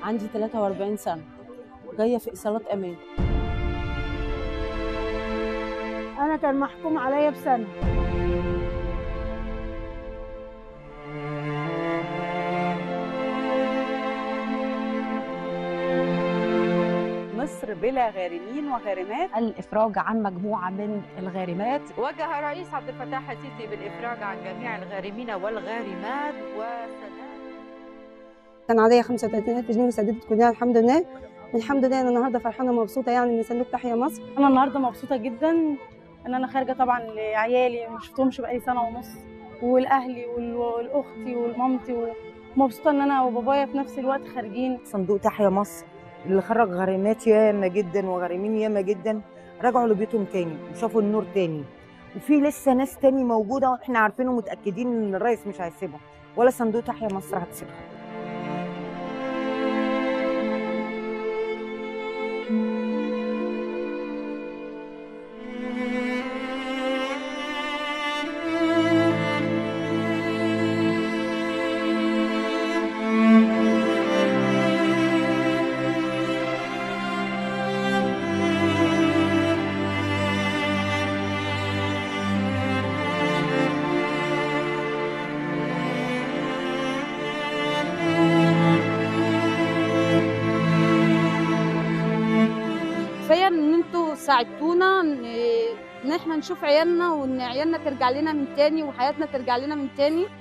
عندي 43 سنة جاية في إيصالات أمان انا كان محكوم عليا بسنه مصر بلا غارمين وغارمات الإفراج عن مجموعة من الغارمات وجه الرئيس عبد الفتاح السيسي بالإفراج عن جميع الغارمين والغارمات وسداد كان عليا 35000 جنيه وسددت كلها الحمد لله الحمد لله انا النهارده فرحانه ومبسوطه يعني من صندوق تحيا مصر انا النهارده مبسوطه جدا ان انا خارجه طبعا لعيالي ما شفتهمش بقالي سنه ونص ولاهلي وال- ولاختي ولمامتي ومبسوطه ان انا وبابايا في نفس الوقت خارجين صندوق تحيا مصر اللي خرج غارمات ياما جدا وغارمين ياما جدا رجعوا لبيوتهم تاني وشافوا النور تاني وفي لسه ناس تاني موجوده واحنا عارفين ومتاكدين ان الرئيس مش هيسيبهم ولا صندوق تحيا مصر هتسيبهم كفاية إن أنتوا ساعدتونا إن إن إحنا نشوف عيالنا وإن عيالنا ترجع لنا من تاني وحياتنا ترجع لنا من تاني